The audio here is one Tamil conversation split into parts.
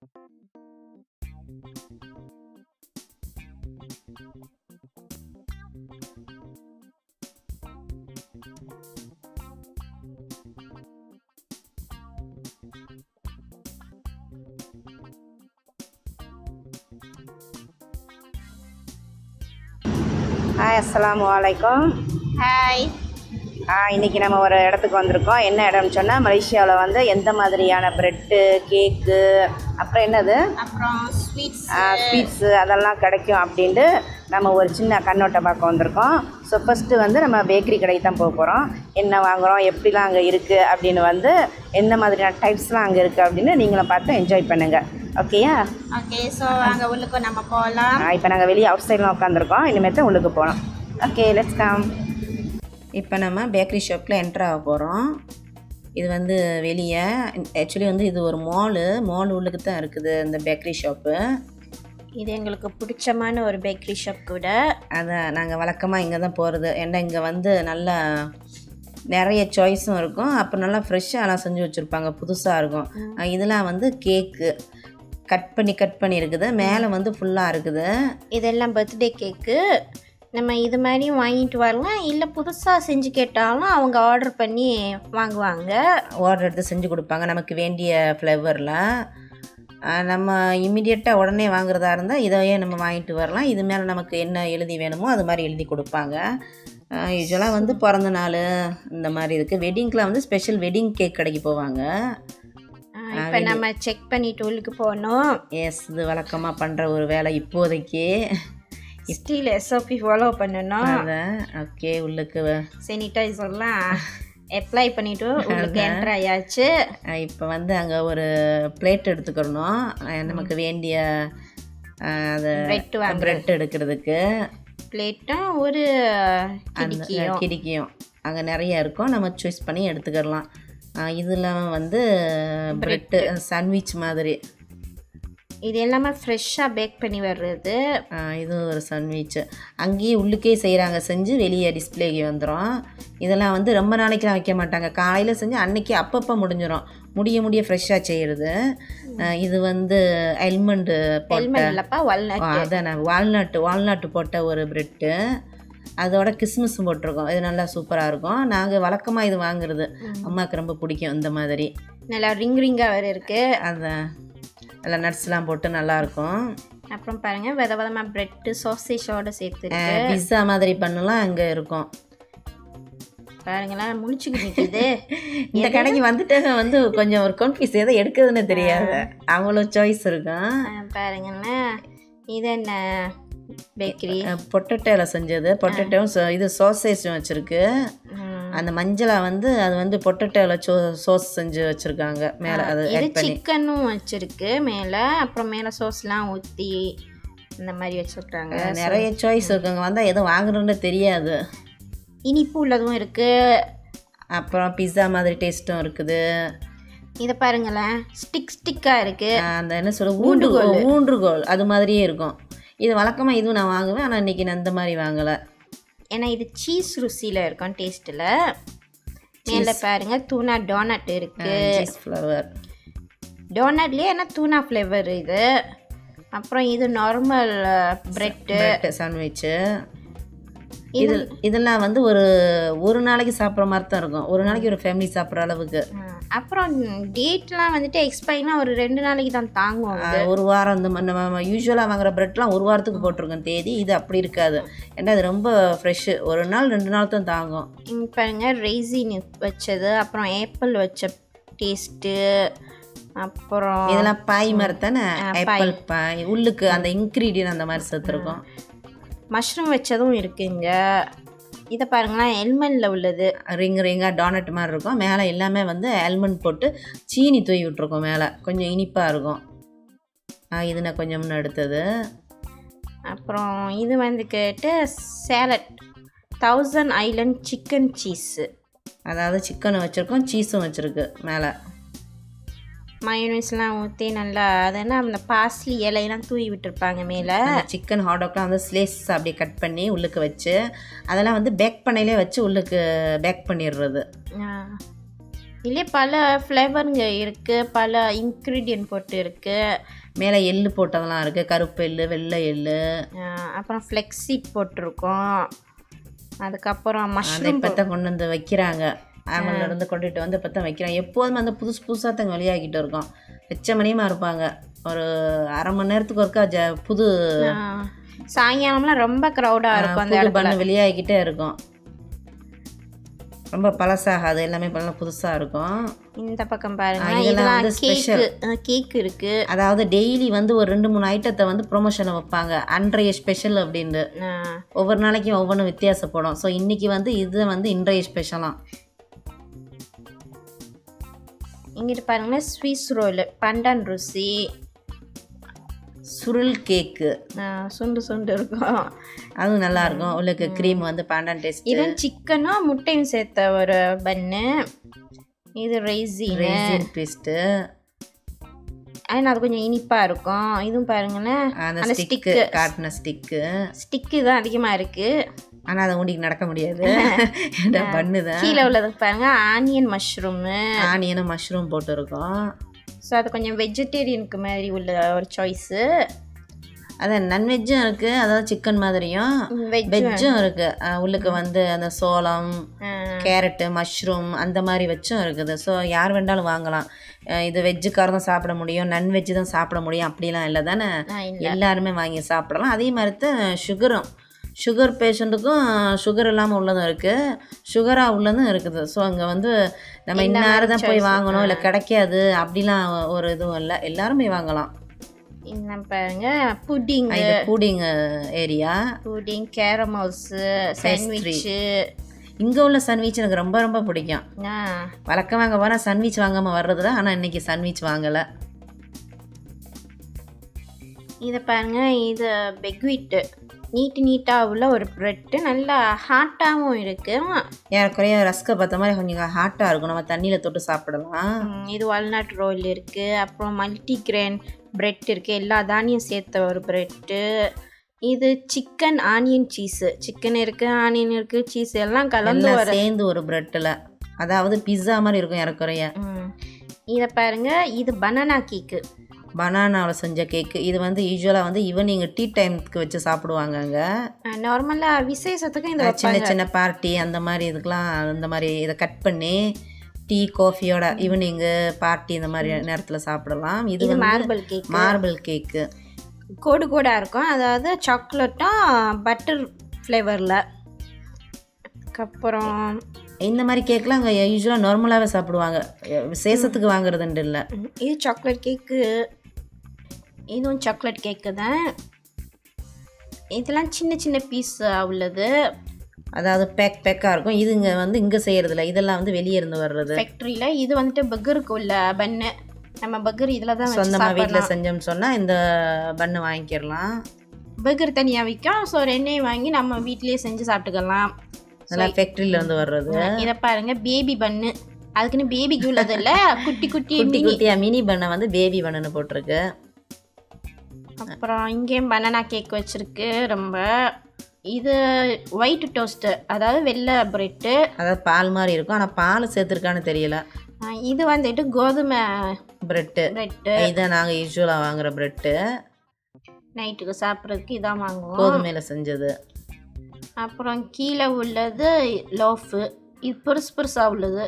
ஹாய் அஸ்ஸலாமு அலைக்கும் ஹாய் இன்றைக்கி நம்ம ஒரு இடத்துக்கு வந்திருக்கோம் என்ன இடம்னு சொன்னால் மலேசியாவில் வந்து எந்த மாதிரியான ப்ரெட்டு கேக்கு அப்புறம் என்னது அப்புறம் ஸ்வீட்ஸ் ஸ்வீட்ஸு அதெல்லாம் கிடைக்கும் அப்படின்ட்டு நம்ம ஒரு சின்ன கண்ணோட்டம் பார்க்க வந்திருக்கோம் ஸோ ஃபஸ்ட்டு வந்து நம்ம பேக்கரி கடைக்கு தான் போக போகிறோம் என்ன வாங்குகிறோம் எப்படிலாம் அங்கே இருக்குது அப்படின்னு வந்து எந்த மாதிரியான டைப்ஸ்லாம் அங்கே இருக்குது அப்படின்னு நீங்களும் பார்த்து என்ஜாய் பண்ணுங்கள் ஓகேயா ஓகே ஸோ அங்கே உள்ளுக்கு நம்ம போகலாம் இப்போ நாங்கள் வெளியே அவுட் சைட்லாம் உட்காந்துருக்கோம் இனிமேல் தான் உள்ளுக்கு போகலாம் ஓகே லெட்ஸ் கம் இப்போ நம்ம பேக்கரி ஷாப்பில் என்ட்ரு ஆக போகிறோம் இது வந்து வெளியே ஆக்சுவலி வந்து இது ஒரு மாலு மால் உள்ளுக்கு தான் இருக்குது இந்த பேக்கரி ஷாப்பு இது எங்களுக்கு பிடிச்சமான ஒரு பேக்கரி ஷாப் கூட அதான் நாங்கள் வழக்கமாக இங்கே தான் போகிறது ஏன்னா இங்கே வந்து நல்லா நிறைய சாய்ஸும் இருக்கும் அப்புறம் நல்லா ஃப்ரெஷ்ஷாக செஞ்சு வச்சுருப்பாங்க புதுசாக இருக்கும் அஹ் இதெல்லாம் வந்து கேக்கு கட் பண்ணி கட் பண்ணி இருக்குது மேலே வந்து ஃபுல்லாக இருக்குது இதெல்லாம் பர்த்டே கேக்கு நம்ம இது மாதிரியும் வாங்கிட்டு வரலாம் இல்லை புதுசாக செஞ்சு கேட்டாலும் அவங்க ஆர்டர் பண்ணி வாங்குவாங்க ஆர்டர் எடுத்து செஞ்சு கொடுப்பாங்க நமக்கு வேண்டிய ஃப்ளேவரில் நம்ம இம்மிடியட்டாக உடனே வாங்குறதா இருந்தால் இதையே நம்ம வாங்கிட்டு வரலாம் இது மேலே நமக்கு என்ன எழுதி வேணுமோ அது மாதிரி எழுதி கொடுப்பாங்க யூஸ்வலாக வந்து பிறந்த நாள் இந்த மாதிரி இருக்குது வெட்டிங்க்கெலாம் வந்து ஸ்பெஷல் வெட்டிங் கேக் கடைக்கு போவாங்க இப்போ நம்ம செக் பண்ணிட்டு உள்ளுக்கு போகணும் எஸ் இது வழக்கமாக பண்ணுற ஒரு வேலை இப்போதைக்கு ஸ்டீல் எஸ்ஓபி ஃபாலோ பண்ணணும் அதான் ஓகே உள்ளுக்கு சானிடைசர்லாம் அப்ளை பண்ணிட்டு உள்ளுக்கு என்டர் ஆயாச்சு இப்போ வந்து அங்கே ஒரு பிளேட் எடுத்துக்கிறணும் அஹ் நமக்கு வேண்டிய அஹ், அது பிரெட் வாங்க பிரெட் எடுக்கிறதுக்கு பிளேட்டும் ஒரு அந்த கிடிக்கியும் கிடிக்கியும் அங்கே நிறைய இருக்கும் நம்ம சூஸ் பண்ணி எடுத்துக்கிடலாம் இதில் வந்து பிரெட்டு சாண்ட்விச் மாதிரி இது எல்லாமே ஃப்ரெஷ்ஷாக பேக் பண்ணி வர்றது ஆ, இது ஒரு சாண்ட்விச் அங்கேயே உள்ளுக்கே செய்கிறாங்க செஞ்சு வெளியே டிஸ்பிளேக்கு வந்துடும் இதெல்லாம் வந்து ரொம்ப நாளைக்கெலாம் வைக்க மாட்டாங்க காலையில் செஞ்சு அன்னைக்கு அப்பப்போ முடிஞ்சிடும் முடிய முடிய ஃப்ரெஷ்ஷாக செய்கிறது இது வந்து அல்மண்டு போட்ட ஹெல்மெட் இல்லப்பா வல்நட் அதான் வால்நட்டு வால்நட்டு போட்ட ஒரு பிரெட்டு அதோட கிஸ்மிஸும் போட்டிருக்கோம் இது நல்லா சூப்பராக இருக்கும் நாங்கள் வழக்கமாக இது வாங்குறது அம்மாவுக்கு ரொம்ப பிடிக்கும் இந்த மாதிரி நல்லா ரிங் ரிங்காக வேறு இருக்கு அதான் நல்லா நட்ஸ்லாம் போட்டு நல்லாயிருக்கும் அப்புறம் பாருங்க வித விதமாக பிரெட்டு சாசேஜோட சேர்த்து பிஸ்ஸா மாதிரி பண்ணலாம் அங்கே இருக்கும் பாருங்களேன் முழிச்சுக்கு நிற்குது இந்த கடைக்கு வந்துட்டு வந்து கொஞ்சம் ஒரு கன்ஃபியூஸ் எதை எடுக்கிறதுன்னு தெரியாது அவ்வளோ சாய்ஸ் இருக்கும் பாருங்களேன் இது என்ன பேக்கரி பொட்டேட்டோவில் செஞ்சது பொட்டேட்டோவும் இது சாசேஜும் வச்சுருக்கு அந்த மஞ்சளா வந்து அது வந்து பொட்டேட்டோவில் சோ சோஸ் செஞ்சு வச்சுருக்காங்க மேலே அது இது ஆட் பண்ணி சிக்கனும் வச்சிருக்கு மேலே அப்புறம் மேலே சோஸ்லாம் ஊற்றி இந்த மாதிரி வச்சுருக்காங்க நிறைய சாய்ஸ் இருக்குங்க வந்தால் எதுவும் வாங்குறோன்னு தெரியாது இனிப்பு உள்ளதும் இருக்கு அப்புறம் பிஸ்ஸா மாதிரி டேஸ்ட்டும் இருக்குது இதை பாருங்களேன் ஸ்டிக் ஸ்டிக்காக இருக்கு ஆஹ் அந்த என்ன சொல்ல ஊண்டுகோல் ஊன்றுகோல் அது மாதிரியே இருக்கும் இது வழக்கமாக இதுவும் நான் வாங்குவேன் ஆனால் இன்றைக்கி நான் இந்த மாதிரி வாங்கலை ஏன்னா இது சீஸ் ருசியில் இருக்கும் டேஸ்ட்டில் மேலே பாருங்க தூனா டோனட் இருக்கு சீஸ் ஃப்ளவர் டோனட்லேயே என்ன தூனா ஃப்ளேவர் இது அப்புறம் இது நார்மல் பிரெட்டு பிரெட் சாண்ட்விச்சு இது இதெல்லாம் வந்து ஒரு ஒரு நாளைக்கு சாப்பிட்ற மாதிரி தான் இருக்கும் ஒரு நாளைக்கு ஒரு ஃபேமிலி சாப்பிட்ற அளவுக்கு அப்புறம் டேட்லாம் வந்துட்டு எக்ஸ்பைர்னா ஒரு ரெண்டு நாளைக்கு தான் தாங்குவோம் ஆஹ் ஒரு வாரம் இந்த மாதிரி நம்ம யூஸ்வலாக வாங்குற பிரெட்லாம் ஒரு வாரத்துக்கு போட்டிருக்கோம் தேதி இது அப்படி இருக்காது ஏன்னா அது ரொம்ப ஃப்ரெஷ்ஷு ஒரு நாள் ரெண்டு நாள் தான் தாங்கும் இங்க பாருங்க ரெய்சின் வச்சது அப்புறம் ஏப்பிள் வச்ச டேஸ்ட்டு அப்புறம் இதெல்லாம் பாய் மாதிரி தானே ஆப்பிள் பாய் உள்ளுக்கு அந்த இன்க்ரீடியன்ட் அந்த மாதிரி சேர்த்துருக்கோம் மஷ்ரூம் வச்சதும் இருக்குங்க இதை பாருங்களேன் எல்மனில் உள்ளது ரிங் ரிங்காக டோனட் மாதிரி இருக்கும் மேலே எல்லாமே வந்து ஆல்மண்ட் போட்டு சீனி தூவி விட்ருக்கோம் மேலே கொஞ்சம் இனிப்பாக இருக்கும் ஆ, இது நான் கொஞ்சம் முன்ன எடுத்தது அப்புறம் இது வந்து கேட்டு salad thousand island chicken cheese அதாவது சிக்கன் வச்சுருக்கோம் சீஸும் வச்சுருக்கு மேலே மயோனைஸ்லாம் ஊற்றி நல்லா அதெல்லாம் அந்த பாஸ்லி இலையெல்லாம் தூவி விட்டுருப்பாங்க மேலே சிக்கன் ஹாட்டாக்லாம் வந்து ஸ்லேஸ் அப்படியே கட் பண்ணி உள்ளுக்கு வச்சு அதெல்லாம் வந்து பேக் பண்ணையிலே வச்சு உள்ளுக்கு பேக் பண்ணிடுறது இல்லையே பல ஃப்ளேவருங்க இருக்குது பல இன்க்ரீடியன்ட் போட்டு இருக்குது மேலே எள்ளு போட்டதெல்லாம் இருக்குது கருப்பு எள்ளு வெள்ளை எள்ளு அப்புறம் ஃப்ளெக்ஸீட் போட்டிருக்கோம் அதுக்கப்புறம் அந்த மஷ்ரூம் இப்போ தான் கொண்டு வந்து வைக்கிறாங்க ஆமல்ல இருந்து கொண்டுட்டு வந்து இப்போ தான் வைக்கிறாங்க எப்போதுமே அந்த புதுசு புதுசாக தான் வெளியாகிட்டு இருக்கோம் வெச்ச மணியமாக இருப்பாங்க ஒரு அரை மணி நேரத்துக்கு ஒருக்கா ஜ புது சாயங்காலம்லாம் ரொம்ப க்ரௌடாக இருக்கும் அந்த புது இடத்துல பண்ணு வெளியாகிக்கிட்டே இருக்கும் ரொம்ப பழசாகாது எல்லாமே பண்ண புதுசாக இருக்கும் இந்த பக்கம் பாருங்க ஆ, இதெல்லாம் இதெல்லாம் வந்து special. கேக்கு கேக் இருக்கு அதாவது டெய்லி வந்து ஒரு ரெண்டு மூணு ஐட்டத்தை வந்து ப்ரொமோஷனை வைப்பாங்க அன்றைய ஸ்பெஷல் அப்படின்ட்டு ஆ, ஒவ்வொரு நாளைக்கும் ஒவ்வொன்றும் வித்தியாசப்படும் ஸோ இன்னைக்கு வந்து இது வந்து இன்றைய ஸ்பெஷலாம் இங்கிட்டு பாருங்கன்னா ஸ்வீஸ் ரோல் பண்டான் ருசி சுருள் கேக்கு ஆ, சுண்டு சுண்டு இருக்கும் அதுவும் நல்லா இருக்கும் உள்ளுக்கு க்ரீம் வந்து பாண்டான் டேஸ்ட் இது சிக்கனும் முட்டையும் சேர்த்த ஒரு பன்னு இது ரைசின் ரெசின் பேஸ்ட்டு ஆனால் அது கொஞ்சம் இனிப்பாக இருக்கும் இதுவும் பாருங்களேன் அந்த அந்த ஸ்டிக்கு stick. காட்டின ஸ்டிக்கு ஸ்டிக்கு தான் அதிகமாக இருக்குது ஆனால் அதை ஊண்டிக்கு நடக்க முடியாது பண்ணு தான் கீழே உள்ளது பாருங்க ஆனியன் மஷ்ரூமு ஆனியனும் மஷ்ரூம் போட்டிருக்கோம் ஸோ அது கொஞ்சம் வெஜிடேரியனுக்கு மாதிரி உள்ள ஒரு சாய்ஸு அதான் நான்வெஜ்ஜும் இருக்குது அதாவது சிக்கன் மாதிரியும் வெஜ் வெஜ்ஜும் இருக்குது உள்ளுக்கு வந்து அந்த சோளம் கேரட்டு மஷ்ரூம் அந்த மாதிரி வச்சும் இருக்குது ஸோ யார் வேண்டாலும் வாங்கலாம் அஹ் இது வெஜ்ஜுக்காரர் தான் சாப்பிட முடியும் நான்வெஜ்ஜு தான் சாப்பிட முடியும் அப்படிலாம் இல்லை தானே எல்லாருமே வாங்கி சாப்பிடலாம் அதே மாதிரி தான் சுகரும் சுகர் பேஷண்ட்டுக்கும் சுகர் இல்லாமல் உள்ளதும் இருக்குது சுகராக உள்ளதும் இருக்குது ஸோ அங்கே வந்து நம்ம இன்னாரு தான் போய் வாங்கணும் இல்லை கிடைக்காது அப்படிலாம் ஒரு இதுவும் இல்லை எல்லாருமே வாங்கலாம் என்ன பாருங்க புட்டிங் இது pudding area pudding caramels sandwich இங்கே உள்ள சன்வீச் எனக்கு ரொம்ப ரொம்ப பிடிக்கும் வழக்கம் வாங்க போனால் சன்வீச் வாங்காமல் வர்றது தான் ஆனால் இன்னைக்கு சன்வீச் வாங்கலை இதை பாருங்க இது பெக்விட்டு நீட்டு நீட்டாக உள்ள ஒரு ப்ரெட்டு நல்லா ஹாட்டாகவும் இருக்கு ஏறக்குறைய ரஸ்கை பார்த்த மாதிரி கொஞ்சம் ஹாட்டாக இருக்கும் நம்ம தண்ணியில் தொட்டு சாப்பிடலாம் ம், இது வால்நட் ரோல் இருக்குது அப்புறம் மல்டி கிரெயின் பிரெட் இருக்குது எல்லா தானியம் சேர்த்த ஒரு ப்ரெட்டு இது சிக்கன் ஆனியன் சீஸு சிக்கன் இருக்குது ஆனியன் இருக்குது சீஸ் எல்லாம் கலந்து எல்லாம் வர சேர்ந்து ஒரு ப்ரெட்டில் அதாவது பிஸ்ஸா மாதிரி இருக்கும் ஏறக்குறைய ம். இதை பாருங்க இது பனானா கேக்கு பனானாவில் செஞ்ச கேக்கு இது வந்து யூஸ்வலாக வந்து ஈவினிங் டீ டைமுக்கு வச்சு சாப்பிடுவாங்க அங்கே நார்மலாக விசேஷத்துக்கு இந்த சின்ன வைப்பாங்க சின்ன பார்ட்டி அந்த மாதிரி இதுக்கெலாம் அந்த மாதிரி இதை கட் பண்ணி டீ காஃபியோட ஈவினிங்கு பார்ட்டி இந்த மாதிரி நேரத்தில் சாப்பிடலாம் இது இது வந்து மார்பிள் கேக் மார்பிள் கேக்கு கோடு கோடாக இருக்கும் அதாவது சாக்லேட்டும் பட்டர் ஃப்ளேவரில் அதுக்கப்புறம் இந்த மாதிரி கேக்லாம் அங்கே யூஸ்வலாக நார்மலாகவே சாப்பிடுவாங்க விசேஷத்துக்கு வாங்குறதுண்டு இல்லை ம், இது சாக்லேட் கேக்கு இதுவும் சாக்லேட் கேக்கு தான் இதெல்லாம் சின்ன சின்ன பீஸ் உள்ளது அதாவது பேக் பேக்காக இருக்கும் இது இங்கே வந்து இங்கே செய்கிறதில்ல இதெல்லாம் வந்து வெளியே இருந்து வர்றது ஃபேக்ட்ரியில் இது வந்துட்டு பர்கருக்கு உள்ள பன்னு நம்ம பர்கர் இதில் தான் வச்சு சொந்தமாக வீட்டில் சாப்பிடலாம் செஞ்சோம்னு சொன்னால் இந்த பண்ணு வாங்கிக்கிறலாம் பர்கர் தனியாக விற்கும் ஸோ ரெண்டையும் வாங்கி நம்ம வீட்டிலேயே செஞ்சு சாப்பிட்டுக்கலாம் நல்லா ஃபேக்ட்ரியில இருந்து வர்றது இதை பாருங்க பேபி பன்னு அதுக்குன்னு பேபிக்கு உள்ளது இல்லை குட்டி குட்டி குட்டி mini. குட்டியாக மினி பண்ணை வந்து பேபி பண்ணுன்னு போட்டிருக்கு அப்புறம் இங்கேயும் பனானா கேக் வச்சிருக்கு ரொம்ப இது ஒயிட் டோஸ்ட்டு அதாவது வெள்ளை பிரெட்டு அதாவது பால் மாதிரி இருக்கும் ஆனால் பால் சேர்த்துருக்கான்னு தெரியல இது வந்துட்டு கோதுமை பிரெட்டு பிரெட்டு இதான் நாங்கள் யூஸ்வலாக வாங்குற பிரெட்டு நைட்டுக்கு சாப்பிட்றதுக்கு இதான் வாங்குவோம் கோதுமையில் செஞ்சது அப்புறம் கீழே உள்ளது லோஃபு இது பெருசு பெருசாக உள்ளது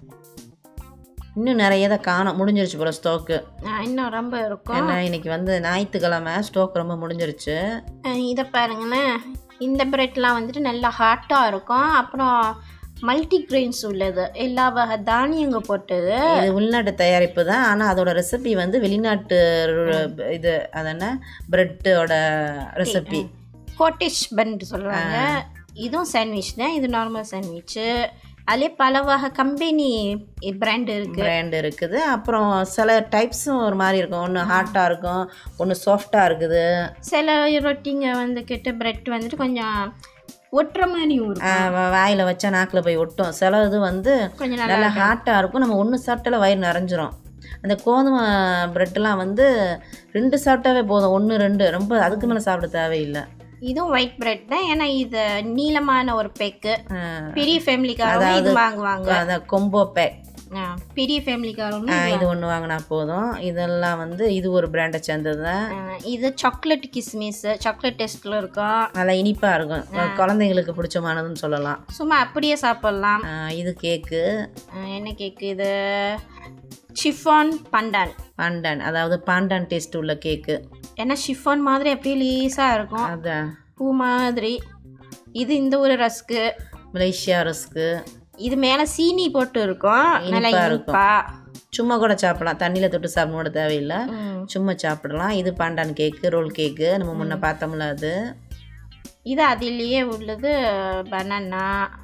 இன்னும் நிறைய தான் காணும் முடிஞ்சிருச்சு போல ஸ்டோக்கு ஆஹ் இன்னும் ரொம்ப இருக்கும் ஏன்னா இன்னைக்கு வந்து ஞாயிற்றுக்கிழமை ஸ்டோக் ரொம்ப முடிஞ்சிருச்சு ஆஹ் இதை பாருங்களேன் இந்த பிரெட்லாம் வந்துட்டு நல்லா ஹாட்டாக இருக்கும் அப்புறம் மல்டி கிரெயின்ஸ் உள்ளது எல்லா வகை தானியங்க போட்டது இது உள்நாட்டு தயாரிப்பு தான் ஆனால் அதோட ரெசிபி வந்து வெளிநாட்டு ரு- இது அது என்ன பிரெட்டோட ரெசிபி கோட்டிஷ் பன் சொல்கிறாங்க இதுவும் சாண்ட்விச் தான் இது நார்மல் சாண்ட்விச்சு அதுலேயே பல வகை கம்பெனி பிராண்ட் இருக்குது பிராண்ட் இருக்குது அப்புறம் சில டைப்ஸும் ஒரு மாதிரி இருக்கும் ஒன்று ஹாட்டாக இருக்கும் ஒன்று சாஃப்டாக இருக்குது சில ரொட்டிங்க வந்துக்கிட்டு பிரெட் வந்துட்டு கொஞ்சம் ஒட்டுற மாதிரியும் இருக்கும் வாயில் வச்சா நாக்கில் போய் ஒட்டும் சில இது வந்து கொஞ்சம் நல்லா நல்லா ஹாட்டாக இருக்கும் நம்ம ஒன்று சாப்பிட்டால வயிறு நிறைஞ்சிரும் அந்த கோதுமை ப்ரெட்டெலாம் வந்து ரெண்டு சாப்பிட்டாவே போதும் ஒன்று ரெண்டு ரொம்ப அதுக்கு மேலே சாப்பிட தேவையில்லை இதுவும் ஒயிட் பிரெட் தான் ஏன்னா இது நீளமான ஒரு பேக்கு பெரிய ஃபேமிலிக்காரங்க இது வாங்குவாங்க அதான் கொம்போ பேக் ஆ, பெரிய ஃபேமிலிக்காரங்க இது ஒன்று வாங்கினா போதும் இதெல்லாம் வந்து இது ஒரு பிராண்டை சேர்ந்தது தான் இது சாக்லேட் கிஸ்மிஸ் சாக்லேட் டேஸ்ட்டில் இருக்கும் நல்லா இனிப்பாக இருக்கும் குழந்தைங்களுக்கு பிடிச்சமானதுன்னு சொல்லலாம் சும்மா அப்படியே சாப்பிட்லாம் ஆ, இது கேக்கு ஆ, என்ன கேக்கு இது ஷிஃபான் பண்டான் பாண்டான் அதாவது பாண்டான் டேஸ்ட் உள்ள கேக்கு ஏன்னா ஷிஃபான் மாதிரி அப்படியே லேஸாக இருக்கும் அதான் பூ மாதிரி இது இந்த ஒரு ரஸ்க்கு மலேசியா ரஸ்க்கு இது மேலே சீனி போட்டு இருக்கும் நல்லா இனிப்பா இருக்கும். இனிப்பா சும்மா கூட சாப்பிடலாம் தண்ணியில் தொட்டு சாப்பிட கூட தேவையில்லை ம். சும்மா சாப்பிடலாம் இது பாண்டான் கேக்கு ரோல் கேக்கு நம்ம முன்ன பார்த்தோம்ல அது இது அதிலேயே உள்ளது பனானா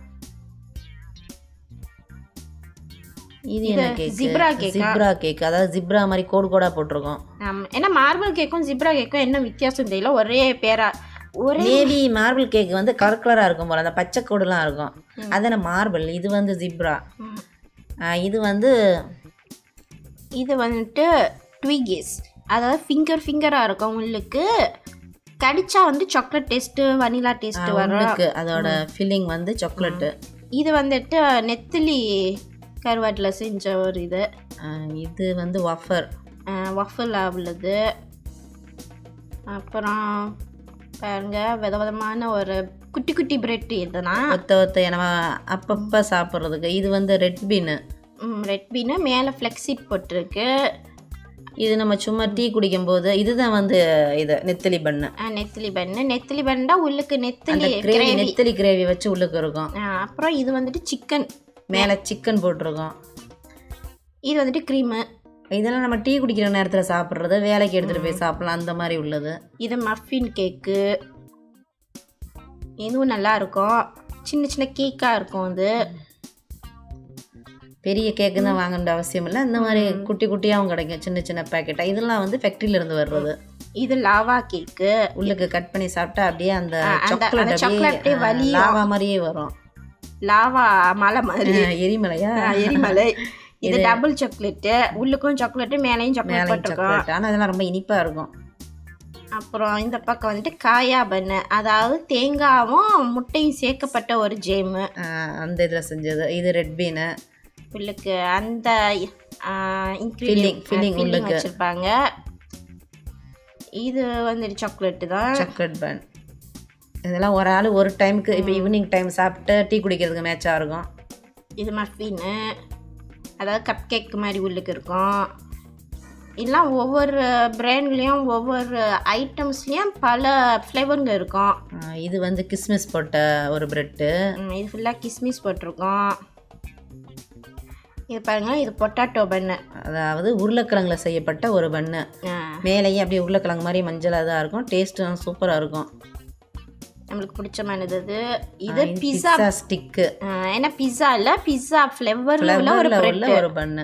இது இது என்ன கேக்கு zebra cake ஆ? ஜிப்ரா கேக் அதாவது ஜிப்ரா மாதிரி கோடு கோடா போட்டிருக்கோம் ஆமா. ஏன்னா மார்பிள் கேக்கும் ஜிப்ரா கேக்கும் என்ன வித்தியாசம் தெரியல ஒரே பேரா ஒரே மேபி மார்பிள் கேக் வந்து கலர் கலராக இருக்கும் போல அந்த பச்சை கோடுலாம் இருக்கும் அதான மார்பிள் இது வந்து ஜிப்ரா ம். இது வந்து இது வந்துட்டு ட்விகிஸ் அதாவது ஃபிங்கர் ஃபிங்கராக இருக்கும் உள்ளுக்கு கடிச்சா வந்து சாக்லேட் டேஸ்ட்டு வனிலா டேஸ்ட் வரும் உள்ளுக்கு அதோட ஃபில்லிங் வந்து சாக்லேட்டு இது வந்துட்டு நெத்திலி கருவாட்டில் செஞ்ச ஒரு இது இது வந்து வஃபர் வஃபலாக உள்ளது அப்புறம் பாருங்க வித விதமான ஒரு குட்டி குட்டி பிரெட் இதுதான் ஒத்த ஒத்த நம்ம அப்பப்போ சாப்பிட்றதுக்கு இது வந்து ரெட் பீனு ரெட் பீனு மேலே ஃப்ளெக்ஸிட் போட்டிருக்கு இது நம்ம சும்மா டீ குடிக்கும்போது இதுதான் வந்து இது நெத்தலி பண்ணு ஆ, நெத்திலி பண்ணு நெத்திலி பண்ணா உள்ளுக்கு அந்த நெத்திலி கிரேவி கிரேவி நெத்தலி கிரேவி வச்சு உள்ளுக்கு இருக்கும் அப்புறம் இது வந்துட்டு சிக்கன் மேலே சிக்கன் போட்டிருக்கோம் இது வந்துட்டு க்ரீமு இதெல்லாம் நம்ம டீ குடிக்கிற நேரத்தில் சாப்பிட்றது வேலைக்கு எடுத்துகிட்டு போய் சாப்பிடலாம் அந்த மாதிரி உள்ளது இது மஃபின் கேக்கு இதுவும் நல்லா இருக்கும் சின்ன சின்ன கேக்காக இருக்கும் அது பெரிய கேக்கு தான் வாங்கணுன்ற அவசியம் இல்லை இந்த மாதிரி குட்டி குட்டியாகவும் கிடைக்கும் சின்ன சின்ன பேக்கெட்டாக இதெல்லாம் வந்து ஃபேக்ட்ரியில இருந்து வர்றது இது லாவா கேக்கு உள்ளுக்கு கட் பண்ணி சாப்பிட்டா அப்படியே அந்த அந்த- அந்த சாக்லேட் chocolate அப்படியே அப்படியே வலியும். லாவா மாதிரியே வரும் லாவா மலை மாதிரி அஹ் எரிமலையா ஆ, எரிமலை இது டபுள் சாக்லேட்டு உள்ளுக்கும் சாக்லேட்டு மேலேயும் சாக்லேட் மேலே போட்டிருக்கோம் சாக்லேட் ஆனால் இதெல்லாம் ரொம்ப இனிப்பாக இருக்கும் அப்புறம் இந்த பக்கம் வந்துட்டு காயா பண்ணு அதாவது தேங்காவும் முட்டையும் சேர்க்கப்பட்ட ஒரு ஜேமு அஹ் அந்த இதில் செஞ்சது இது ரெட் பீனு உள்ளுக்கு அந்த Filling, filling உள்ளுக்கு. வச்சுருப்பாங்க இது வந்துட்டு சாக்லேட்டு தான் சாக்லேட் பன் இதெல்லாம் ஒரு ஆள் ஒரு டைமுக்கு இப்போ ஈவினிங் டைம் சாப்பிட்டு டீ குடிக்கிறதுக்கு மேட்சாக இருக்கும் இது மஃபின்னு அதாவது கப் கேக் மாதிரி உள்ளுக்கு இருக்கும் எல்லாம் ஒவ்வொரு பிராண்ட்லேயும் ஒவ்வொரு ஐட்டம்ஸ்லேயும் பல ஃப்ளேவருங்க இருக்கும் அஹ் இது வந்து கிஸ்மிஸ் போட்ட ஒரு ப்ரெட்டு ம், இது ஃபுல்லாக கிஸ்மிஸ் போட்டிருக்கோம் இது பாருங்க இது பொட்டாட்டோ பண்ணு அதாவது உருளைக்கிழங்குல செய்யப்பட்ட ஒரு பண்ணு மேலேயே அப்படியே உருளைக்கிழங்கு மாதிரி மஞ்சளாக தான் இருக்கும் டேஸ்ட்டும் சூப்பராக இருக்கும் நம்மளுக்கு பிடிச்சமானது இது இது பிஸா பிஸா ஸ்டிக்கு ஏன்னா பிஸா இல்லை பிஸா ஃப்ளேவரில் உள்ள ஒரு உள்ள பிரெட் ஒரு பண்ணு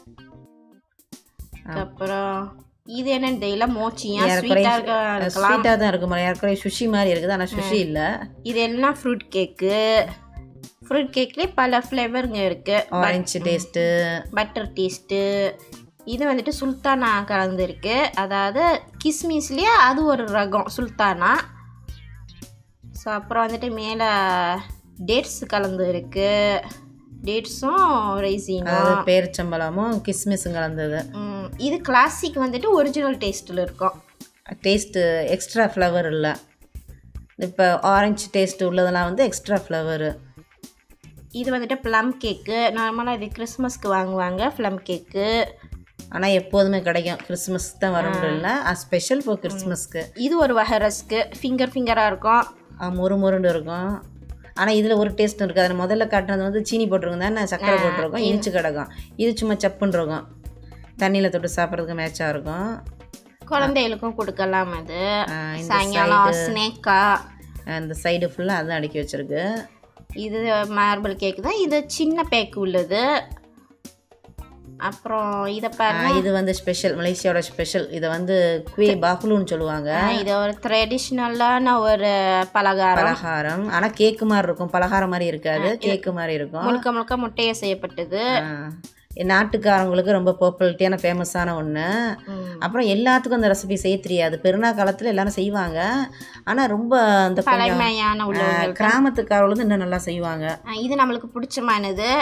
அப்புறம் இது என்னன்னு தெரியல மோச்சியா ஏறக்குறைய ஸ்வீட்டாக இருக்கலாம் ஸ்வீட்டாக தான் இருக்கும் ஏற்கனவே சுஷி மாதிரி இருக்குது ஆனால் சுஷி இல்லை இது எல்லாம் ஃப்ரூட் கேக்கு ஃப்ரூட் கேக்லேயே பல ஃப்ளேவருங்க இருக்குது ஆரஞ்சு டேஸ்ட்டு பட்டர் டேஸ்ட்டு இது வந்துட்டு சுல்தானா கலந்துருக்கு அதாவது கிஸ்மிஸ்லேயே அது ஒரு ரகம் சுல்தானா ஸோ அப்புறம் வந்துட்டு மேலே டேட்ஸ் கலந்து இருக்கு டேட்ஸும் ரைசினும் அதாவது பேரிச்சம்பழமும் கிஸ்மிஸும் கலந்தது ம், இது கிளாசிக் வந்துட்டு ஒரிஜினல் டேஸ்ட்டில் இருக்கும் டேஸ்ட்டு எக்ஸ்ட்ரா ஃப்ளவர் இல்லை இப்போ ஆரஞ்சு டேஸ்ட் உள்ளதெல்லாம் வந்து எக்ஸ்ட்ரா ஃப்ளவரு இது வந்துட்டு ப்ளம் கேக்கு நார்மலாக இது கிறிஸ்மஸ்க்கு வாங்குவாங்க ப்ளம் கேக்கு ஆனால் எப்போதுமே கிடைக்கும் கிறிஸ்மஸ் தான் வர முடியல ஸ்பெஷல் ஃபார் கிறிஸ்மஸ்க்கு இது ஒரு வகை ரஸ்க்கு ஃபிங்கர் ஃபிங்கராக இருக்கும் முறு முருண்டு இருக்கும் ஆனால் இதில் ஒரு டேஸ்ட் இருக்குது அதில் முதல்ல காட்டினது வந்து சீனி போட்டிருக்கும் தானே சர்க்கரை போட்டிருக்கோம் இனிச்சு கிடக்கும் இது சும்மா சப்புன்னு இருக்கும் தண்ணியில் தொட்டு சாப்பிட்றதுக்கு மேட்சாக இருக்கும் குழந்தைகளுக்கும் கொடுக்கலாம் அது ஆஹ் இந்த சாயங்காலம் ஸ்னேக்கா அந்த சைடு ஃபுல்லாக அதுதான் அடுக்கி வச்சிருக்கு இது மார்பிள் கேக் தான் இது சின்ன பேக் உள்ளது அப்புறம் இதை பாருங்க ஆஹ் இது வந்து ஸ்பெஷல் மலேசியாவோட ஸ்பெஷல் இதை வந்து குவே பாகுலுன்னு சொல்லுவாங்க இது ஒரு ட்ரெடிஷ்னலான ஒரு பலகாரம் பலகாரம் ஆனால் கேக்கு மாதிரி இருக்கும் பலகாரம் மாதிரி இருக்காது கேக்கு மாதிரி இருக்கும் முழுக்க முழுக்க முட்டையை செய்யப்பட்டது ஆஹ் நாட்டுக்காரங்களுக்கு ரொம்ப பாப்புலரிட்டியான ஃபேமஸான ஒன்று ம். அப்புறம் எல்லாத்துக்கும் அந்த ரெசிபி செய்ய தெரியாது பெருநா காலத்தில் எல்லாரும் செய்வாங்க ஆனால் ரொம்ப அந்த கொஞ்சம் பழமையான உள்ளவங்க கிராமத்துக்காரர்கள் வந்து இன்னும் நல்லா செய்வாங்க இது நம்மளுக்கு பிடிச்சமானது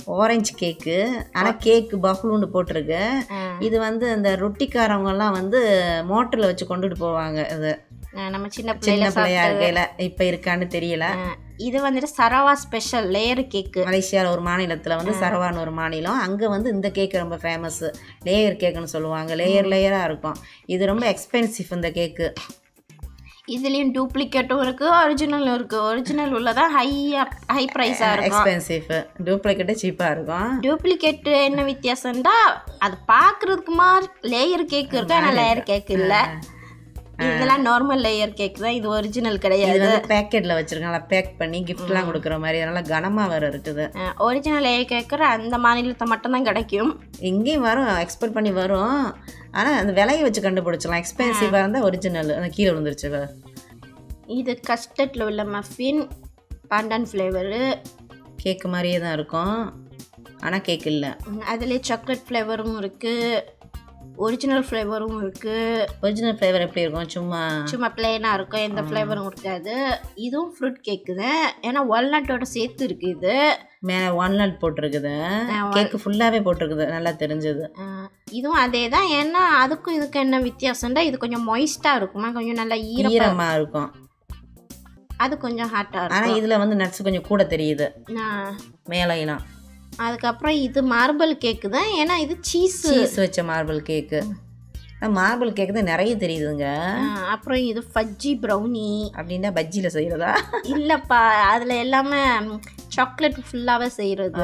ஆரஞ்சு கேக்கு ஆனால் கேக்கு பஃப்லூண்டு போட்டிருக்கு இது வந்து இந்த ரொட்டிக்காரவங்கெல்லாம் வந்து மோட்டரில் வச்சு கொண்டுட்டு போவாங்க இது அஹ் நம்ம சின்ன சின்ன பிள்ளைல பிள்ளையா இருக்கையில் இப்போ இருக்கான்னு தெரியல அஹ் இது வந்துட்டு சரவா ஸ்பெஷல் லேயர் கேக்கு மலேசியாவில் ஒரு மாநிலத்தில் வந்து சரவான்னு ஒரு மாநிலம் அங்கே வந்து இந்த கேக்கு ரொம்ப ஃபேமஸ் லேயர் கேக்குன்னு சொல்லுவாங்க லேயர் லேயராக இருக்கும் இது ரொம்ப எக்ஸ்பென்சிவ் இந்த கேக்கு இதுலயும் டூப்ளிகேட்டும் இருக்கு ஒரிஜினலும் இருக்கு ஒரிஜினல் உள்ளதான் ஹை ஹை ப்ரைஸா இருக்கும் எக்ஸ்பென்சிவ் டூப்ளிகேட்டே சீப்பாக இருக்கும் டூப்ளிகேட் என்ன வித்தியாசம்டா அது பார்க்கறதுக்கு மாதிரி லேயர் கேக் இருக்கு ஆனால் லேயர் கேக் இல்ல இதெல்லாம் நார்மல் லேயர் கேக் தான் இது ஒரிஜினல் இது கிடையாது வந்து பேக்கெட்டில் வச்சுருக்காங்களா பேக் பண்ணி கிஃப்ட்லாம் கொடுக்குற மாதிரி அதனால கனமாக வேறு இருக்குது ஒரிஜினல் லேயர் கேக்கு அந்த மாநிலத்தை மட்டும்தான் கிடைக்கும் இங்கேயும் வரும் எக்ஸ்பெக்ட் பண்ணி வரும் ஆனால் அந்த விலையை வச்சு கண்டுபிடிச்சலாம் எக்ஸ்பென்சிவாக இருந்தால் ஒரிஜினல் அந்த கீழே விழுந்துருச்சு வே. இது கஸ்டர்டில் உள்ள மஃபின் பாண்டான் ஃப்ளேவரு கேக்கு மாதிரியே தான் இருக்கும் ஆனால் கேக் இல்லை அதுலேயே சாக்லேட் ஃப்ளேவரும் இருக்குது ஒரிஜினல் ஃப்ளேவரும் இருக்குது ஒரிஜினல் ஃப்ளேவர் எப்படி இருக்கும் சும்மா சும்மா பிளெயினாக இருக்கும் எந்த ஃப்ளேவரும் இருக்காது இதுவும் ஃப்ரூட் கேக்கு தான் ஏன்னா வால்நட்டோட சேர்த்து இருக்குது இது மேலே வால்நட் போட்டிருக்குது கேக்கு ஃபுல்லாகவே போட்டிருக்குது நல்லா தெரிஞ்சது ஆஹ் இதுவும் அதே தான் ஏன்னா அதுக்கும் இதுக்கு என்ன வித்தியாசம்டா இது கொஞ்சம் மொய்ஸ்டாக இருக்குமா கொஞ்சம் நல்லா ஈரம் ஈரமாக இருக்கும் அது கொஞ்சம் ஹாட்டாக இருக்கும் ஆனால் இதில் வந்து நட்ஸ் கொஞ்சம் கூட தெரியுது ஆஹ் மேலையெல்லாம் அதுக்கப்புறம் இது மார்பிள் கேக்கு தான் ஏன்னா இது சீஸ் சீஸ் வச்ச மார்பிள் கேக்கு மார்பிள் கேக்கு தான் நிறைய தெரியுதுங்க அப்புறம் இது ஃபஜ்ஜி ப்ரௌனி அப்படின்னா பஜ்ஜியில் செய்கிறதா இல்லைப்பா அதில் எல்லாமே சாக்லேட் ஃபுல்லாகவே செய்கிறது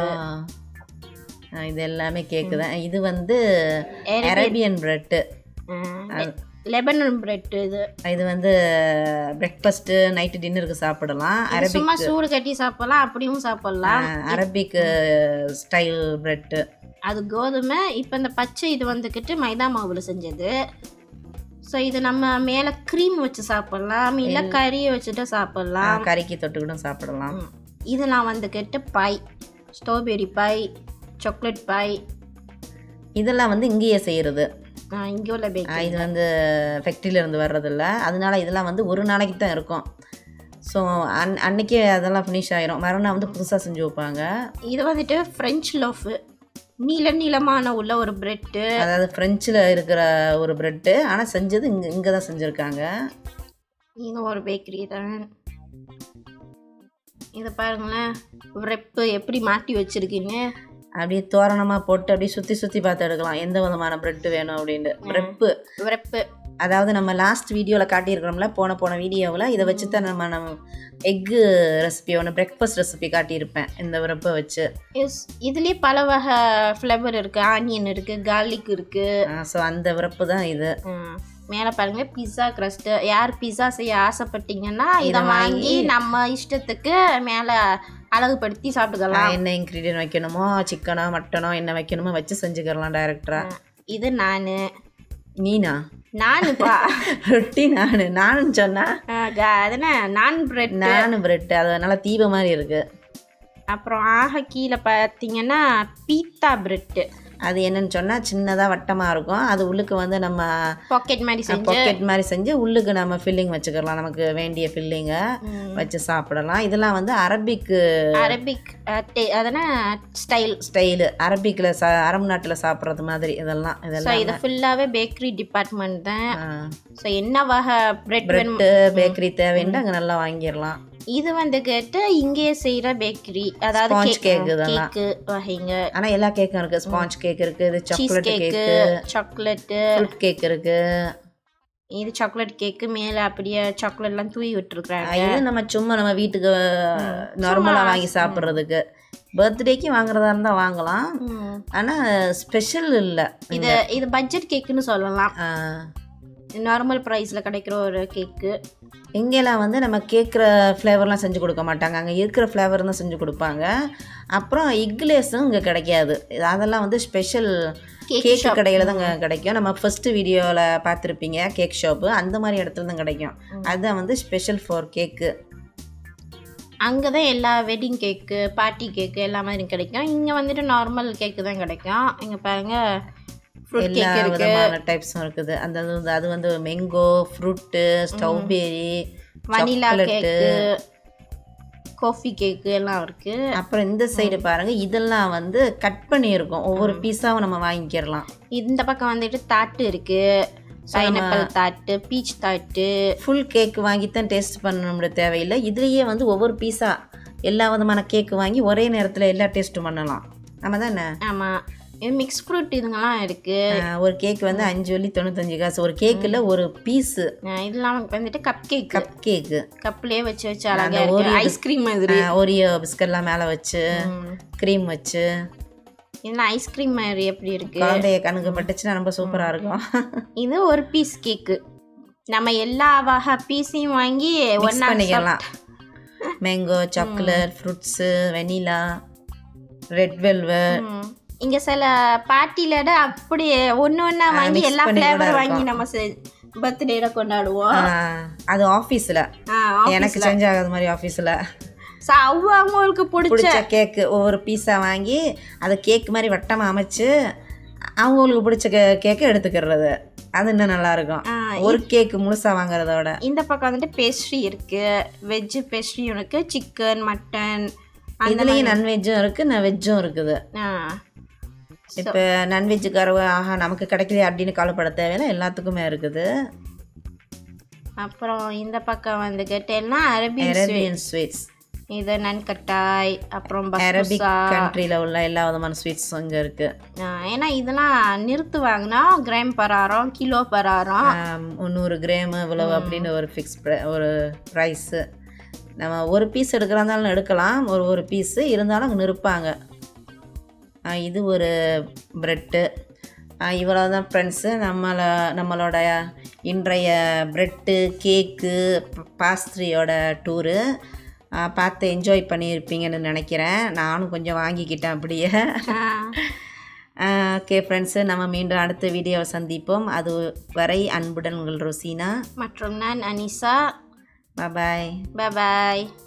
இது எல்லாமே கேக்கு தான் இது வந்து அரேபியன் பிரெட்டு லெபனன் பிரெட் இது இது வந்து பிரேக்ஃபாஸ்ட்டு நைட்டு டின்னருக்கு சாப்பிடலாம் அரபிக் சும்மா சூடு கட்டி சாப்பிடலாம் அப்படியும் சாப்பிடலாம் அரபிக் ஸ்டைல் பிரெட்டு அது கோதுமை இப்போ இந்த பச்சை இது வந்துக்கிட்டு மைதா மாவில் செஞ்சது ஸோ இது நம்ம மேலே க்ரீம் வச்சு சாப்பிடலாம் இல்லை கறியை வச்சுட்டு சாப்பிடலாம் கறிக்கு தொட்டுக்கிட்டும் சாப்பிடலாம் ம். இதெல்லாம் வந்துக்கிட்டு pie strawberry pie chocolate pie இதெல்லாம் வந்து இங்கேயே செய்கிறது இங்கே உள்ள பேக் இது வந்து ஃபேக்ட்ரியில இருந்து வர்றதில்ல அதனால இதெல்லாம் வந்து ஒரு நாளைக்கு தான் இருக்கும் ஸோ அன் அன்னைக்கே அதெல்லாம் ஃபினிஷ் ஆயிரும் மறுநாள் வந்து புதுசாக செஞ்சு வைப்பாங்க இது வந்துட்டு ஃப்ரெஞ்ச் லோஃபு நீள நீளமான உள்ள ஒரு பிரெட்டு அதாவது ஃப்ரெஞ்சில் இருக்கிற ஒரு பிரெட்டு ஆனால் செஞ்சது இங்கே இங்கே தான் செஞ்சுருக்காங்க இது ஒரு பேக்கரி தான் இதை பாருங்களேன் ரெப்பு எப்படி மாட்டி வச்சிருக்கீங்க அப்படியே தோரணமாக போட்டு அப்படியே சுற்றி சுற்றி பார்த்து எடுக்கலாம் எந்த விதமான பிரெட்டு வேணும் அப்படின்ட்டு ரெப்பு ரெப்பு அதாவது நம்ம லாஸ்ட் வீடியோவில் காட்டியிருக்கிறோம்ல போன போன வீடியோவில் இதை வச்சு தான் நம்ம நம்ம எக்கு ரெசிபி ஒன்று பிரேக்ஃபாஸ்ட் ரெசிபி காட்டியிருப்பேன் இந்த ரெப்பை வச்சு எஸ் இதுலேயே பல வகை ஃப்ளேவர் இருக்குது ஆனியன் இருக்குது garlic இருக்குது ஸோ அந்த விரப்பு தான் இது மேலே பாருங்க பிஸ்ஸா crust யார் பிஸ்ஸா செய்ய ஆசைப்பட்டீங்கன்னா இதை வாங்கி நம்ம இஷ்டத்துக்கு மேலே அழகுபடுத்தி சாப்பிட்டுக்கலாம் என்ன இன்க்ரீடியன்ட் வைக்கணுமோ சிக்கனோ மட்டனோ என்ன வைக்கணுமோ வச்சு செஞ்சுக்கிறலாம் டைரக்டராக இது நான் நீனா நானுப்பா ரொட்டி நான் நானும் சொன்னா அதன நான் பிரெட் நானும் பிரெட் அது நல்லா தீப மாதிரி இருக்கு அப்புறம் ஆக கீழே பார்த்தீங்கன்னா பீத்தா பிரெட்டு அது என்னன்னு சொன்னா சின்னதா வட்டமா இருக்கும் அது உள்ளுக்கு வந்து நம்ம பாக்கெட் மாதிரி செஞ்சு பாக்கெட் மாதிரி செஞ்சு உள்ளுக்கு நம்ம ஃபில்லிங் வச்சுக்கலாம் நமக்கு வேண்டிய ஃபில்லிங்கை வச்சு சாப்பிடலாம் இதெல்லாம் வந்து அரபிக்கு அரபிக் அதனா ஸ்டைல் ஸ்டைலு அரபிக்கில் சா அரபு நாட்டில் சாப்பிட்றது மாதிரி இதெல்லாம் ஸோ இதெல்லாம் இது ஃபுல்லாகவே பேக்கரி டிபார்ட்மெண்ட் தான் ஆ. ஸோ என்ன வகை பிரெட் வேணும் பிரெட்டு பேக்கரி தேவைன்ட்டு அங்கே நல்லா வாங்கிடலாம் இது வந்து கேட்டு இங்கேயே செய்கிற பேக்கரி அதாவது Sponge கேக் cake இதெல்லாம். கேக்கு வகைங்க ஆனால் எல்லா கேக்கும் இருக்குது ஸ்பாஞ்ச் கேக் இருக்குது இது cheese chocolate cake cake chocolate fruit cake இருக்குது இது சாக்லேட் கேக்கு மேலே அப்படியே சாக்லேட்லாம் தூவி விட்டுருக்குறாங்க இது நம்ம சும்மா நம்ம வீட்டுக்கு நார்மலாக வாங்கி சாப்பிட்றதுக்கு பர்த்டேக்கு வாங்குறதா இருந்தால் வாங்கலாம் ம். ஆனால் ஸ்பெஷல் இல்லை இது இது பட்ஜெட் கேக்குன்னு சொல்லலாம் நார்மல் ப்ரைஸில் கிடைக்கிற ஒரு கேக்கு இங்கெல்லாம் வந்து நம்ம கேட்குற ஃப்ளேவர்லாம் செஞ்சு கொடுக்க மாட்டாங்க அங்கே இருக்கிற ஃப்ளேவர் தான் செஞ்சு கொடுப்பாங்க அப்புறம் இக்லேஸும் இங்கே கிடைக்காது இது- அதெல்லாம் வந்து ஸ்பெஷல் Cake கேக் கடையில் தான் இங்க கிடைக்கும் நம்ம ஃபர்ஸ்ட் வீடியோவில் பார்த்துருப்பீங்க கேக் ஷாப்பு அந்த மாதிரி இடத்துல தான் கிடைக்கும் அதுதான் வந்து ஸ்பெஷல் ஃபார் கேக்கு அங்கே தான் எல்லா வெட்டிங் கேக்கு பார்ட்டி கேக்கு எல்லா மாதிரி கிடைக்கும் இங்கே வந்துட்டு நார்மல் கேக்கு தான் கிடைக்கும் இங்கே பாருங்க ஃப்ரூட் எல்லா கேக் இருக்கு விதமான டைப்ஸும் இருக்குது அந்த அது வந்து- அது வந்து mango fruit strawberry vanilla cake coffee cake எல்லாம் இருக்கு அப்புறம் இந்த சைடு பாருங்க இதெல்லாம் வந்து கட் பண்ணியிருக்கோம் ஒவ்வொரு பீஸாவும் நம்ம வாங்கிக்கிறலாம் இந்த பக்கம் வந்துட்டு தாட்டு இருக்கு பைனாப்பிள் தாட்டு பீச் தாட்டு ஃபுல் கேக் வாங்கி தான் டேஸ்ட் பண்ணணும்னு தேவையில்லை இதுலேயே வந்து ஒவ்வொரு பீஸா எல்லா விதமான கேக் வாங்கி ஒரே நேரத்தில் எல்லா டேஸ்ட்டும் பண்ணலாம் நம்ம தானே ஆமா இது மிக்ஸ் ஃப்ரூட் இதுங்கெல்லாம் இருக்கு ஆஹ் ஒரு கேக் வந்து அஞ்சு வள்ளி தொண்ணூத்தஞ்சு காசு ஒரு கேக்கில் ஒரு பீஸு அஹ் இதெல்லாம் வந்துட்டு கப் கேக் கப் கேக்கு கப்லயே வச்சு வச்சு அழகா இருக்கு ஐஸ்கிரீம் மாதிரி ஒரியோ பிஸ்கட்லாம் மேலே வச்சு ம். க்ரீம் வச்சு இதெல்லாம் ஐஸ்கிரீம் மாதிரி எப்படி இருக்கு குழந்தைய கணக்கு பட்டுச்சுன்னா ரொம்ப சூப்பராக இருக்கும் இது ஒரு பீஸ் கேக்கு நம்ம எல்லா வகை பீஸையும் வாங்கி மிக்ஸ் ஒன்றா பண்ணிக்கலாம் mango chocolate fruits vanilla red velvet இங்க சில பார்ட்டில அப்படியே ஒன்று ஒன்றா வாங்கி mix எல்லா பண்ணி கூட ஃப்ளேவர் வாங்கி இருக்கும். நம்ம பர்த்டேல கொண்டாடுவோம் அது ஆஃபீஸில் எனக்கு செஞ்ச் ஆகாத மாதிரி ஆஃபீஸில் ஸோ அவங்க அவங்களுக்கு பிடிச்ச பிடிச்ச கேக்கு ஒவ்வொரு பீஸா வாங்கி அதை கேக் மாதிரி வட்டமாக அமைச்சு அவங்களுக்கு பிடிச்ச கே கேக்கு எடுத்துக்கிறது அது இன்னும் நல்லா இருக்கும் ஆ, ஒரு கேக்கு முழுசா வாங்குறதோட இந்த பக்கம் வந்துட்டு பேஸ்ட்ரி இருக்கு வெஜ் பேஸ்ட்ரியும் இருக்கு சிக்கன் மட்டன் இதுலேயும் நான்வெஜ்ஜும் இருக்குது நான் வெஜ்ஜும் இருக்குது இப்போ நான்வெஜ்ஜுக்காரவ ஆஹா நமக்கு கிடைக்கலையே அப்படின்னு கவலைப்பட தேவையில்லை எல்லாத்துக்குமே இருக்குது அப்புறம் இந்த பக்கம் வந்து கேட்டேன்னா அரபிக் அரேபியன் ஸ்வீட்ஸ் இது நன்கட்டாய் அப்புறம் அரபிக் பஸ்பூசா கண்ட்ரியில் உள்ள எல்லா விதமான ஸ்வீட்ஸும் இங்கே இருக்குது ஆ, ஏன்னா இதெல்லாம் நிறுத்துவாங்கன்னா கிராம் பராரம் கிலோ பராரம் முந்நூறு கிராம் இவ்வளவு அப்படின்னு ஒரு ஃபிக்ஸ் ஒரு ப்ரைஸு நம்ம ஒரு பீஸ் எடுக்கிறதாலும் எடுக்கலாம் ஒரு ஒரு பீஸு இருந்தாலும் அங்கே நிற்பாங்க இது ஒரு ப்ரெட்டு இவ்வளோ தான் ஃப்ரெண்ட்ஸு நம்மளை நம்மளோட இன்றைய ப்ரெட்டு கேக்கு பாஸ்ட்ரியோட டூரு பார்த்து என்ஜாய் பண்ணியிருப்பீங்கன்னு நினைக்கிறேன் நானும் கொஞ்சம் வாங்கிக்கிட்டேன் அப்படியே ஓகே ஃப்ரெண்ட்ஸு நம்ம மீண்டும் அடுத்த வீடியோவை சந்திப்போம் அது வரை அன்புடன் உங்கள் ரோசினா மற்றும் நான் அனிசா பாய் பாய்